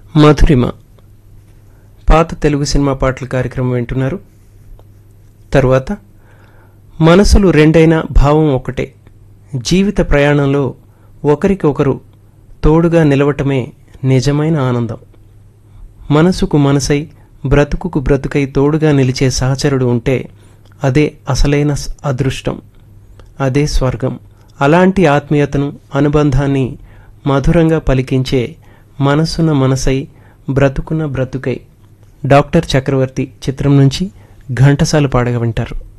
మధురిమ పాత తెలుగు సినిమా పాటల కార్యక్రమం వింటున్నారు తరువాత మనసులు రెండైన భావం ఒకటే జీవిత ప్రయాణంలో ఒకరికి ఒకరు తోడుగా నిలవటమే నిజమైన ఆనందం మనసుకు మనసై బ్రతుకుకు బ్రతుకై తోడుగా నిలిచే సహచరుడు ఉంటే అదే అసలైన స్- అదృష్టం అదే స్వర్గం అలాంటి ఆత్మీయతను అనుబంధాన్ని మధురంగా పలికించే మనసున మనసై బ్రతుకున బ్రతుకై డాక్టర్ చక్రవర్తి చిత్రం నుంచి ఘంటసాల పాడగా వింటారు